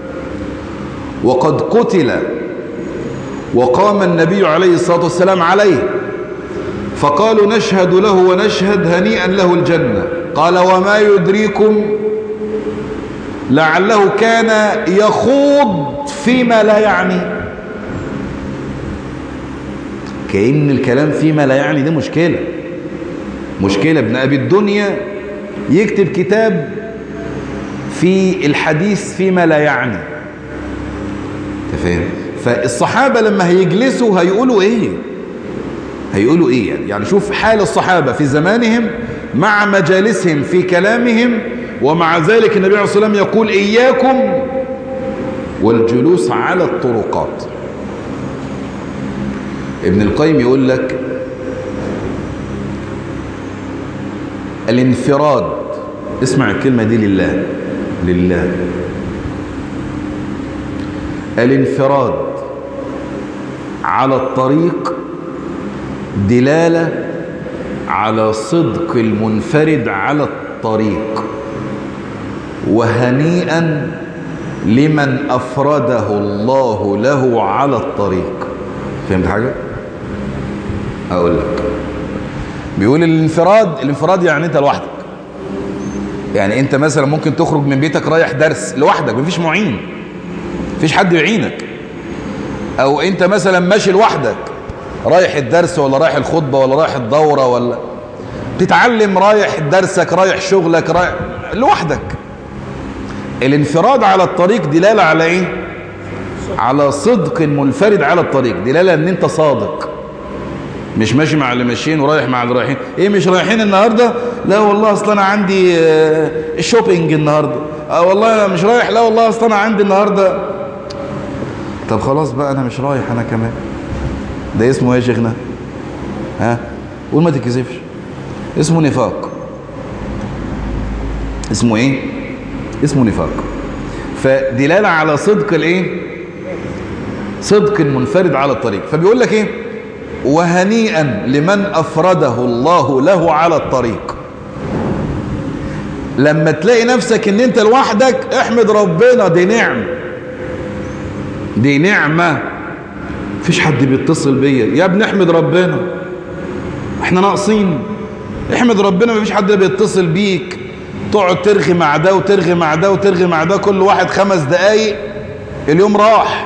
وقد قتل وقام النبي عليه الصلاة والسلام عليه فقالوا نشهد له ونشهد هنيئا له الجنة قال وما يدريكم لعله كان يخوض فيما لا يعني كأن الكلام فيما لا يعني دي مشكلة مشكلة ابن أبي الدنيا يكتب كتاب في الحديث فيما لا يعني تفهم فالصحابة لما هيجلسوا هيقولوا ايه هيقولوا ايه يعني, يعني شوف حال الصحابة في زمانهم مع مجالسهم في كلامهم ومع ذلك النبي عليه الصلاة والسلام يقول إياكم والجلوس على الطرقات ابن القيم يقول لك الانفراد اسمع الكلمة دي لله لله الانفراد على الطريق دلالة على صدق المنفرد على الطريق وهنيئا لمن أفرده الله له على الطريق فهمت حاجة؟ أقول لك بيقول الانفراد الانفراد يعني أنت لوحدك يعني أنت مثلا ممكن تخرج من بيتك رايح درس لوحدك مفيش معين مفيش حد يعينك أو أنت مثلا ماشي لوحدك رايح الدرس ولا رايح الخطبة ولا رايح الدورة ولا تتعلم رايح درسك رايح شغلك رايح لوحدك الانفراد على الطريق دلالة على ايه على صدق منفرد على الطريق دلالة ان انت صادق مش ماشي مع اللي ماشيين ورايح مع اللي رايحين ايه مش رايحين النهاردة لا والله اصلا انا عندي الشوبينج النهاردة اه والله انا مش رايح لا والله اصلا انا عندي النهاردة طب خلاص بقى انا مش رايح انا كمان ده اسمه ايه يا شيخنا ها قول ما تتكسفش اسمه نفاق اسمه ايه اسمه نفاق فدلالة على صدق الايه صدق المنفرد على الطريق فبيقول لك ايه وهنيئا لمن افرده الله له على الطريق لما تلاقي نفسك ان انت لوحدك احمد ربنا دي نعم دي نعمة مفيش حد بيتصل بيا يا ابني احمد ربنا احنا ناقصين احمد ربنا مفيش حد بيتصل بيك تقعد ترغي مع ده وترغي مع ده وترغي مع ده كل واحد خمس دقايق اليوم راح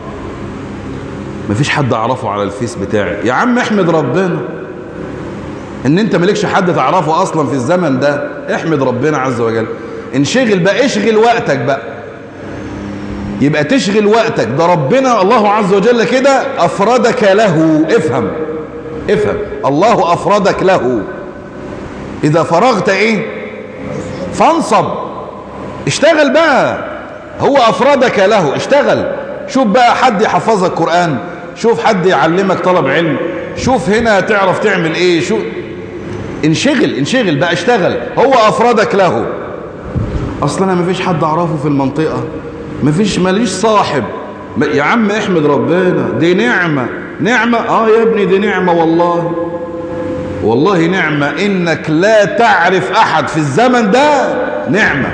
مفيش حد اعرفه على الفيس بتاعي يا عم احمد ربنا ان انت مالكش حد تعرفه اصلا في الزمن ده احمد ربنا عز وجل انشغل بقى اشغل وقتك بقى يبقى تشغل وقتك ده ربنا الله عز وجل كده افردك له افهم افهم الله افردك له اذا فرغت ايه فانصب اشتغل بقى هو افردك له اشتغل شوف بقى حد يحفظك قرآن شوف حد يعلمك طلب علم شوف هنا تعرف تعمل ايه شوف انشغل انشغل بقى اشتغل هو افردك له اصلا انا مفيش حد اعرفه في المنطقة مفيش ماليش صاحب يا عم احمد ربنا دي نعمة نعمة اه يا ابني دي نعمة والله والله نعمة انك لا تعرف احد في الزمن ده نعمة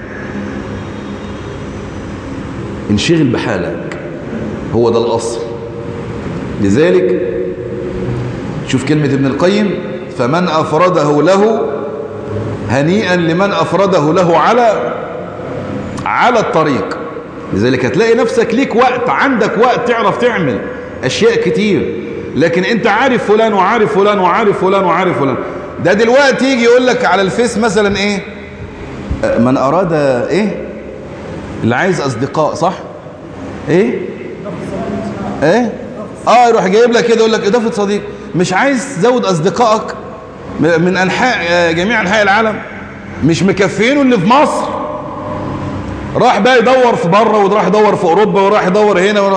انشغل بحالك هو ده الاصل لذلك شوف كلمة ابن القيم فمن افرده له هنيئا لمن افرده له على على الطريق لذلك هتلاقي نفسك ليك وقت عندك وقت تعرف تعمل اشياء كتير لكن انت عارف فلان وعارف فلان وعارف فلان وعارف فلان ده دلوقتي يجي يقول لك على الفيس مثلا ايه من اراد ايه اللي عايز اصدقاء صح ايه ايه اه يروح جايب لك كده يقول لك اضافه صديق مش عايز تزود اصدقائك من انحاء جميع انحاء العالم مش مكفينه اللي في مصر راح بقى يدور في بره وراح يدور في اوروبا وراح يدور هنا وراح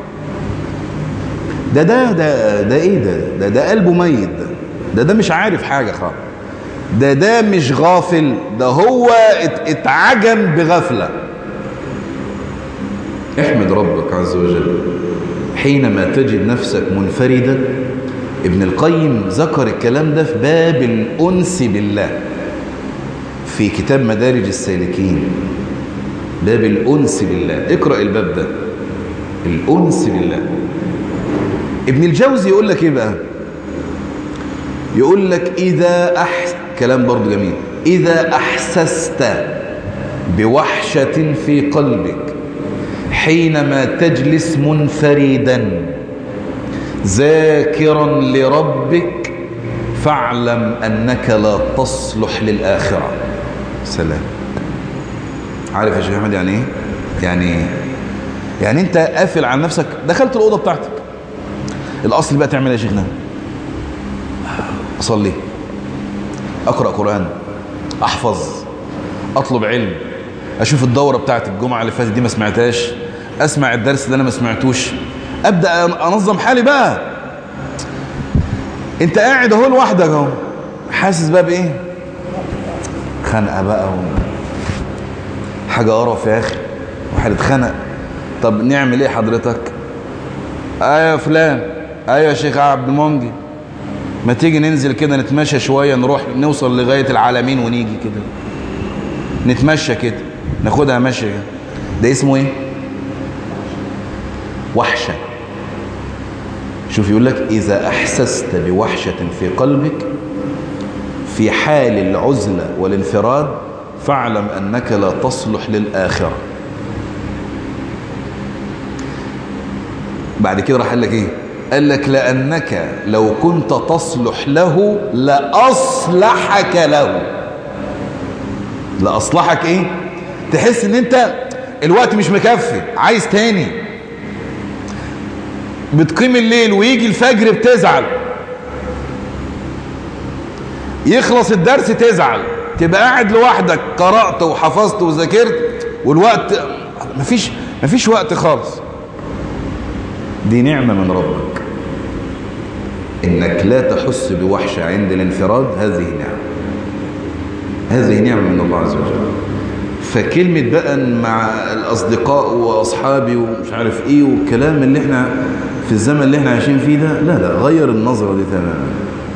ده ده ده ده ايه ده ده ده قلبه ميت ده ده ده مش عارف حاجه خالص ده ده مش غافل ده هو ات اتعجن بغفله احمد ربك عز وجل حينما تجد نفسك منفردا ابن القيم ذكر الكلام ده في باب الأنس بالله في كتاب مدارج السالكين باب الأنس بالله اقرأ الباب ده الأنس بالله ابن الجوزي يقول لك ايه بقى يقول لك إذا أحس كلام برضو جميل إذا أحسست بوحشة في قلبك حينما تجلس منفردا ذاكرا لربك فاعلم أنك لا تصلح للآخرة سلام عارف يا شيخ أحمد يعني إيه؟ يعني يعني أنت قافل على نفسك دخلت الأوضة بتاعتك الأصل بقى تعمل يا شيخنا أصلي أقرأ قرآن أحفظ أطلب علم أشوف الدورة بتاعت الجمعة اللي فاتت دي ما سمعتهاش أسمع الدرس اللي أنا ما سمعتوش أبدأ أنظم حالي بقى أنت قاعد أهو لوحدك أهو حاسس بقى بإيه خنقة بقى و... حاجة قرف يا أخي واحد اتخنق طب نعمل إيه حضرتك أيوة يا فلان أيوة يا شيخ عبد المنجي ما تيجي ننزل كده نتمشى شوية نروح نوصل لغاية العالمين ونيجي كده نتمشى كده ناخدها مشي ده اسمه ايه وحشة شوف يقول لك إذا أحسست بوحشة في قلبك في حال العزلة والانفراد فاعلم أنك لا تصلح للآخرة بعد كده راح قال لك ايه قال لك لأنك لو كنت تصلح له لأصلحك له لأصلحك ايه تحس ان انت الوقت مش مكفي عايز تاني بتقيم الليل ويجي الفجر بتزعل يخلص الدرس تزعل تبقى قاعد لوحدك قرأت وحفظت وذاكرت والوقت مفيش مفيش وقت خالص دي نعمة من ربك انك لا تحس بوحشة عند الانفراد هذه نعمة هذه نعمة من الله عز وجل فكلمة بقى مع الأصدقاء وأصحابي ومش عارف إيه والكلام اللي إحنا في الزمن اللي إحنا عايشين فيه ده لا لا غير النظرة دي تماما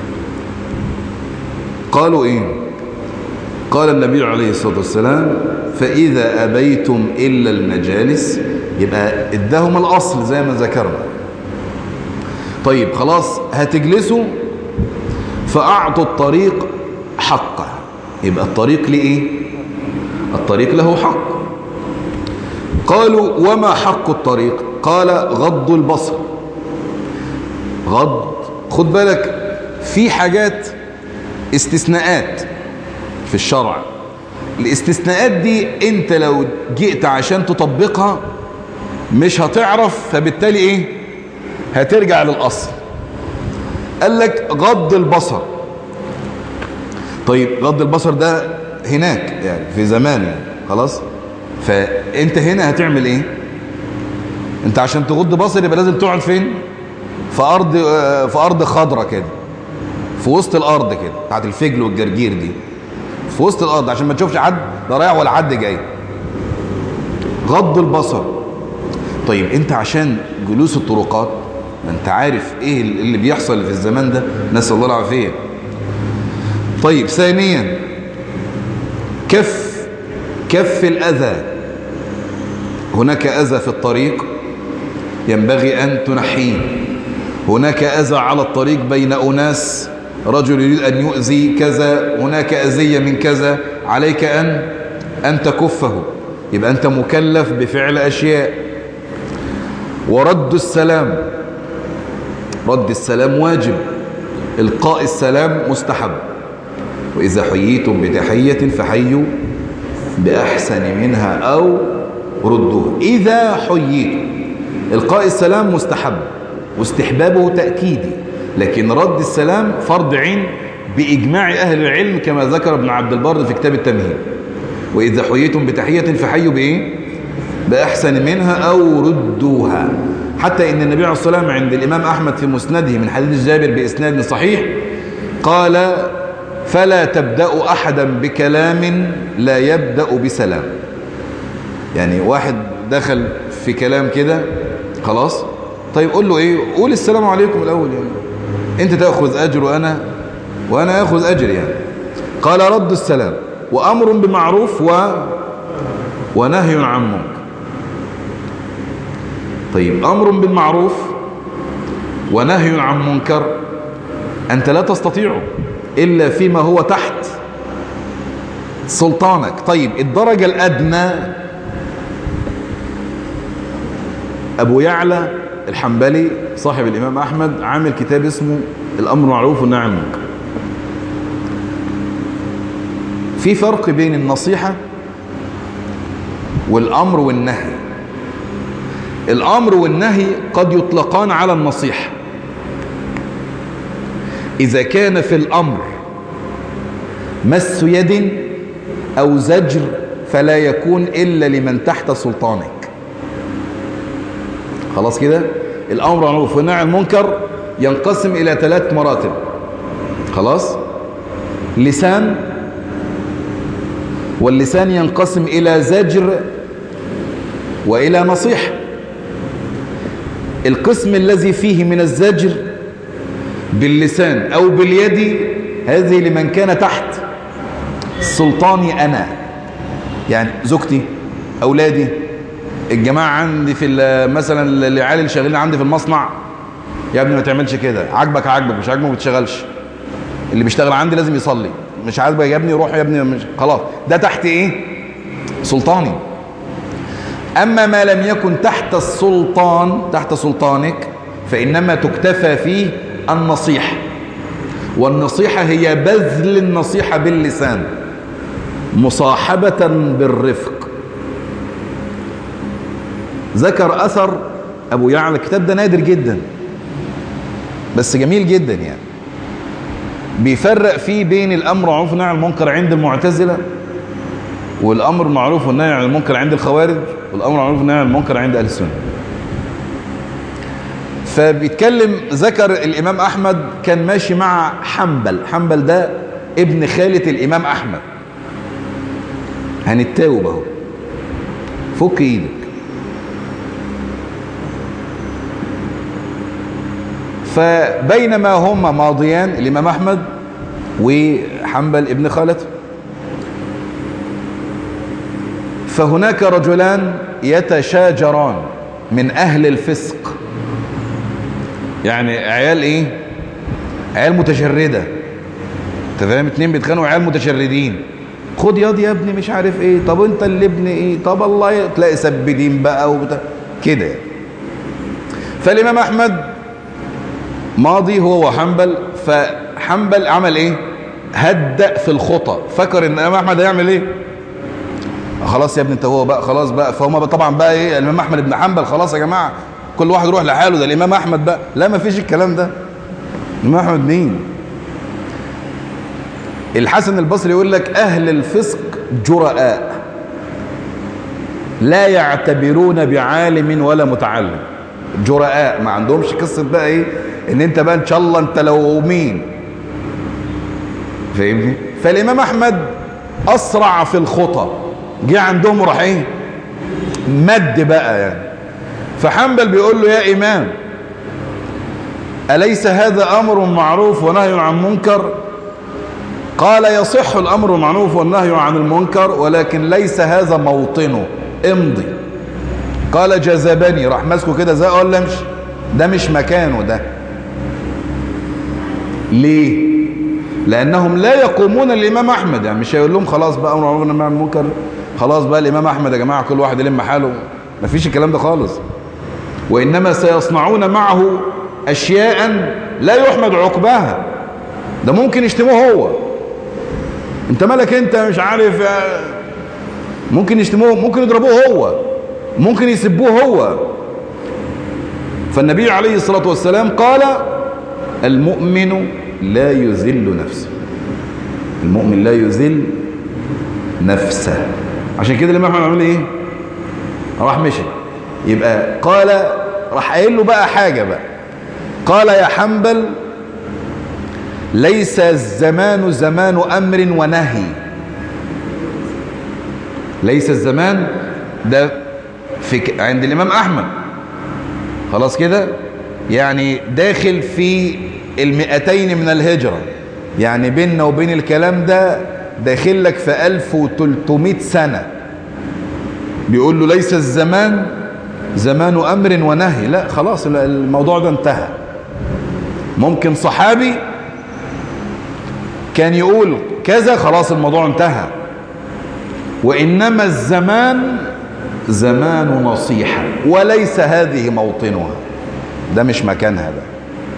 قالوا إيه قال النبي عليه الصلاة والسلام فإذا أبيتم إلا المجالس يبقى اداهم الأصل زي ما ذكرنا طيب خلاص هتجلسوا فأعطوا الطريق حقه يبقى الطريق لإيه الطريق له حق قالوا وما حق الطريق قال غض البصر غض خد بالك في حاجات استثناءات في الشرع الاستثناءات دي انت لو جئت عشان تطبقها مش هتعرف فبالتالي ايه هترجع للأصل قال لك غض البصر طيب غض البصر ده هناك يعني في زمان يعني خلاص فانت هنا هتعمل ايه انت عشان تغض بصر يبقى لازم تقعد فين في ارض في ارض خضراء كده في وسط الارض كده بتاعت الفجل والجرجير دي في وسط الارض عشان ما تشوفش حد لا رايح ولا حد جاي غض البصر طيب انت عشان جلوس الطرقات ما انت عارف ايه اللي بيحصل في الزمان ده نسأل الله العافية طيب ثانيا كف كف الأذى هناك أذى في الطريق ينبغي أن تنحيه هناك أذى على الطريق بين أناس رجل يريد أن يؤذي كذا هناك أذية من كذا عليك أن أن تكفه يبقى أنت مكلف بفعل أشياء ورد السلام رد السلام واجب إلقاء السلام مستحب وإذا حييتم بتحية فحيوا بأحسن منها أو ردوه إذا حييتم إلقاء السلام مستحب واستحبابه تأكيدي لكن رد السلام فرض عين بإجماع أهل العلم كما ذكر ابن عبد البر في كتاب التمهيد وإذا حييتم بتحية فحيوا بإيه بأحسن منها أو ردوها حتى إن النبي عليه الصلاة والسلام عند الإمام أحمد في مسنده من حديث جابر بإسناد صحيح قال فلا تبدأ أحدا بكلام لا يبدأ بسلام يعني واحد دخل في كلام كده خلاص طيب قول له ايه قول السلام عليكم الاول يعني انت تاخذ اجر وانا وانا اخذ اجر يعني قال رد السلام وامر بمعروف و ونهي عن منكر طيب امر بالمعروف ونهي عن منكر انت لا تستطيعه الا فيما هو تحت سلطانك طيب الدرجة الادنى ابو يعلى الحنبلي صاحب الامام احمد عامل كتاب اسمه الامر معروف والنهي عن المنكر في فرق بين النصيحة والامر والنهي الامر والنهي قد يطلقان على النصيحة اذا كان في الامر مس يد او زجر فلا يكون الا لمن تحت سلطانك خلاص كده الامر معروف والنهي عن المنكر ينقسم الى ثلاث مراتب خلاص لسان واللسان ينقسم الى زجر والى نصيحه القسم الذي فيه من الزجر باللسان او باليد هذه لمن كان تحت سلطاني انا يعني زوجتي اولادي الجماعة عندي في مثلا العيال اللي شغالين عندي في المصنع يا ابني ما تعملش كده عاجبك عاجبك مش عاجبك ما بتشتغلش اللي بيشتغل عندي لازم يصلي مش عاجبك يا ابني روح يا ابني مش خلاص ده تحت ايه سلطاني اما ما لم يكن تحت السلطان تحت سلطانك فانما تكتفى فيه النصيحة والنصيحة هي بذل النصيحة باللسان مصاحبة بالرفق ذكر أثر أبو يعلى الكتاب ده نادر جدا بس جميل جدا يعني بيفرق فيه بين الأمر معروف والنهي عن المنكر عند المعتزلة والأمر معروف والنهي عن المنكر عند الخوارج والأمر معروف والنهي عن المنكر عند أهل السنة فبيتكلم ذكر الإمام أحمد كان ماشي مع حنبل حنبل ده ابن خالة الإمام أحمد هنتاوب اهو فك ايدك فبينما هما ماضيان الإمام أحمد وحنبل ابن خالته فهناك رجلان يتشاجران من أهل الفسق يعني عيال إيه عيال متشردة انت فاهم اتنين بيتخانقوا عيال متشردين خد ياض يا ابني مش عارف ايه طب انت اللي ابن ايه طب الله تلاقي سبدين بقى وبتاع كده فالامام احمد ماضي هو وحنبل فحنبل عمل ايه هدأ في الخطى فكر ان الامام احمد هيعمل ايه خلاص يا ابني انت هو بقى خلاص بقى فهم طبعا بقى ايه الامام احمد بن حنبل خلاص يا جماعه كل واحد يروح لحاله ده الامام احمد بقى لا ما فيش الكلام ده الامام احمد مين الحسن البصري يقول لك اهل الفسق جرآء لا يعتبرون بعالم ولا متعلم جرآء ما عندهمش قصه بقى ايه ان انت بقى ان شاء الله انت لو مين فاهمني فالامام احمد اسرع في الخطى جه عندهم راح ايه مد بقى يعني فحنبل بيقول له يا إمام أليس هذا أمر معروف ونهي عن منكر قال يصح الأمر المعروف والنهي عن المنكر ولكن ليس هذا موطنه امضي قال جذبني راح ماسكه كده زي قال لا مش ده مش مكانه ده ليه لأنهم لا يقومون الإمام أحمد يعني مش هيقول لهم خلاص بقى أمر معروف والنهي عن المنكر خلاص بقى الإمام أحمد يا جماعة كل واحد يلم حاله مفيش الكلام ده خالص وإنما سيصنعون معه أشياء لا يحمد عقباها ده ممكن يشتموه هو انت مالك انت مش عارف ممكن يشتموه ممكن يضربوه هو ممكن يسبوه هو فالنبي عليه الصلاة والسلام قال المؤمن لا يذل نفسه المؤمن لا يذل نفسه عشان كده الإمام أحمد عمل ايه راح مشي يبقى قال راح قايل له بقى حاجة بقى قال يا حنبل ليس الزمان زمان أمر ونهي ليس الزمان ده في عند الإمام أحمد خلاص كده يعني داخل في المئتين من الهجرة يعني بيننا وبين الكلام ده داخل لك في 1300 سنة بيقول له ليس الزمان زمان أمر ونهي لا خلاص الموضوع ده انتهى ممكن صحابي كان يقول كذا خلاص الموضوع انتهى وإنما الزمان زمان نصيحة وليس هذه موطنها ده مش مكانها ده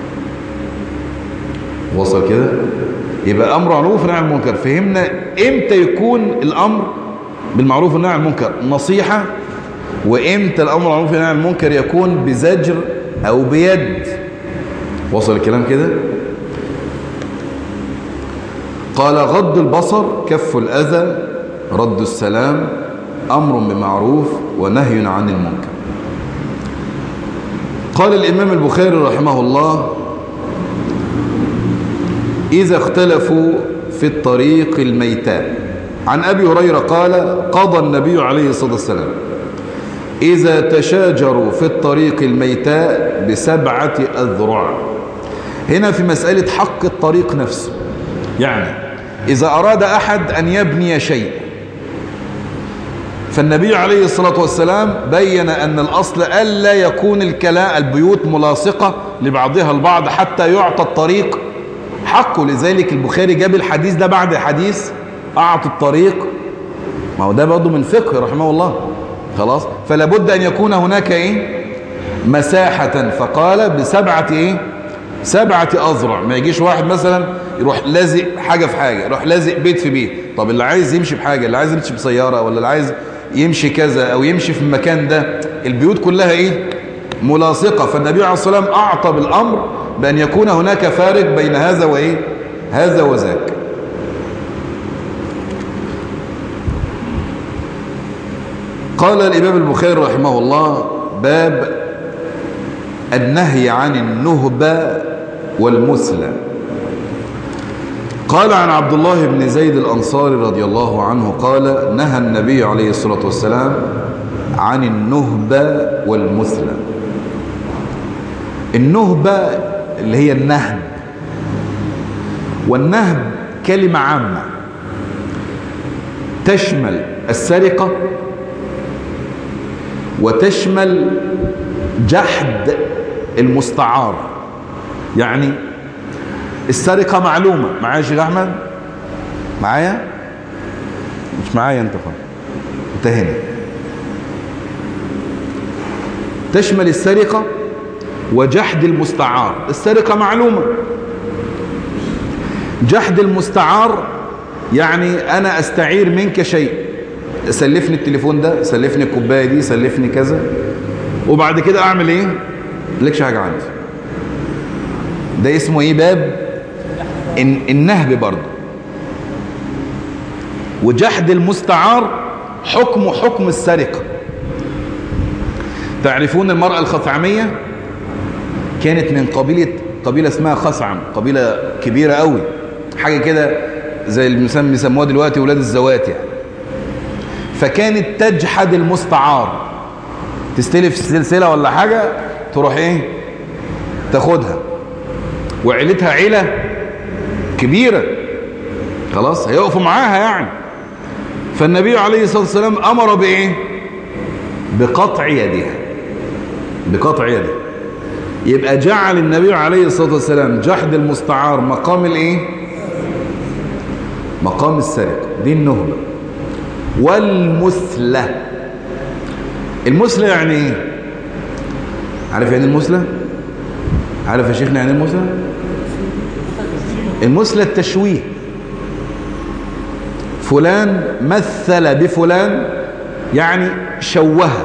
وصل كده يبقى أمر معروف ونهي عن المنكر فهمنا امتى يكون الأمر بالمعروف والنهي عن المنكر نصيحة وامتى الأمر معروف والنهي عن المنكر يكون بزجر أو بيد وصل الكلام كده قال غض البصر كف الأذى رد السلام أمر بمعروف ونهي عن المنكر قال الإمام البخاري رحمه الله إذا اختلفوا في الطريق الميتان عن أبي هريرة قال قضى النبي عليه الصلاة والسلام إذا تشاجروا في الطريق الميتاء بسبعة أذرع هنا في مسألة حق الطريق نفسه يعني إذا أراد أحد أن يبني شيء فالنبي عليه الصلاة والسلام بين أن الأصل ألا يكون الكلاء البيوت ملاصقة لبعضها البعض حتى يعطى الطريق حقه لذلك البخاري جاب الحديث ده بعد حديث أعطى الطريق ما هو ده برضه من فقه رحمه الله خلاص فلا بد أن يكون هناك إيه مساحة فقال بسبعة إيه سبعة أذرع ما يجيش واحد مثلا يروح لازق حاجة في حاجة يروح لازق بيت في بيت طب اللي عايز يمشي بحاجة اللي عايز يمشي بسيارة ولا اللي عايز يمشي كذا أو يمشي في المكان ده البيوت كلها إيه ملاصقة فالنبي عليه الصلاة والسلام أعطى بالأمر بأن يكون هناك فارق بين هذا وإيه هذا وذاك قال الإمام البخاري رحمه الله باب النهي عن النهبة والمثلى قال عن عبد الله بن زيد الأنصاري رضي الله عنه قال نهى النبي عليه الصلاة والسلام عن النهبة والمثلى النهبة اللي هي النهب والنهب كلمة عامة تشمل السرقة وتشمل جحد المستعار يعني السرقة معلومة معايا يا شيخ أحمد معايا مش معايا انت خالص انت هنا تشمل السرقة وجحد المستعار السرقة معلومة جحد المستعار يعني أنا أستعير منك شيء سلفني التليفون ده سلفني الكوباية دي سلفني كذا وبعد كده أعمل إيه لكش حاجة عندي ده اسمه إيه باب النهب برضه وجحد المستعار حكم حكم السرقة تعرفون المرأة الخثعمية كانت من قبيلة قبيلة اسمها خثعم قبيلة كبيرة قوي حاجة كده زي اللي بيسموها دلوقتي ولاد الزوات يعني فكانت تجحد المستعار تستلف سلسلة ولا حاجة تروح ايه تاخدها وعيلتها عيلة كبيرة خلاص هيقفوا معاها يعني فالنبي عليه الصلاة والسلام أمر بإيه بقطع يدها بقطع يدها يبقى جعل النبي عليه الصلاة والسلام جحد المستعار مقام الايه مقام السرقة دي النهبة والمثلة المثلة يعني ايه عارف يعني المثلة عارف يا شيخنا يعني المثلة المثلة التشويه فلان مثل بفلان يعني شوه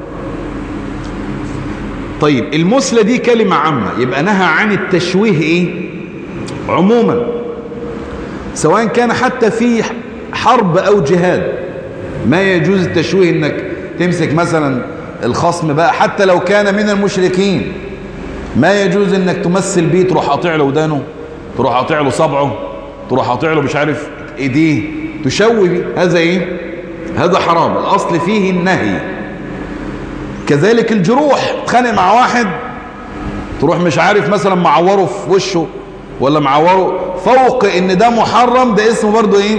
طيب المثلة دي كلمة عامة يبقى نهى عن التشويه ايه عموما سواء كان حتى في حرب او جهاد ما يجوز التشويه انك تمسك مثلا الخصم بقى حتى لو كان من المشركين ما يجوز انك تمثل بيه تروح قاطع له ودانه تروح قاطع له صبعه تروح قاطع له مش عارف ايديه تشوي بيه هذا ايه هذا حرام الاصل فيه النهي كذلك الجروح تخانق مع واحد تروح مش عارف مثلا معوره في وشه ولا معوره فوق ان ده محرم ده اسمه برضو ايه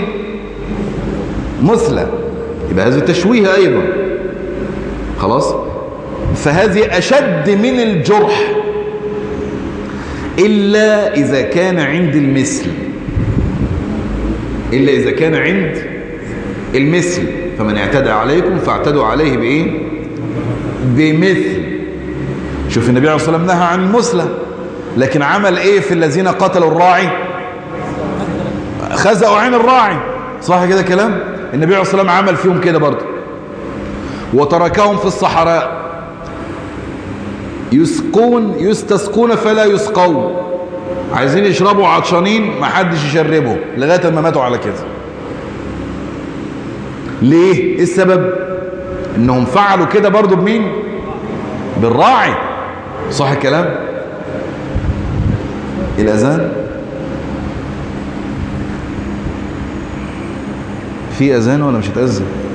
مثلى يبقى هذا تشويه ايضا خلاص فهذه اشد من الجرح الا اذا كان عند المثل الا اذا كان عند المثل فمن اعتدى عليكم فاعتدوا عليه بايه بمثل شوف النبي عليه الصلاه والسلام نهى عن المثلى لكن عمل ايه في الذين قتلوا الراعي خزقوا عين الراعي صح كده كلام النبي عليه الصلاه والسلام عمل فيهم كده برضه وتركهم في الصحراء يسقون يستسقون فلا يسقون عايزين يشربوا عطشانين ما حدش يشربهم لغايه ما ماتوا على كده ليه ايه السبب انهم فعلوا كده برضو بمين بالراعي صح الكلام الاذان في اذان ولا مش هتاذن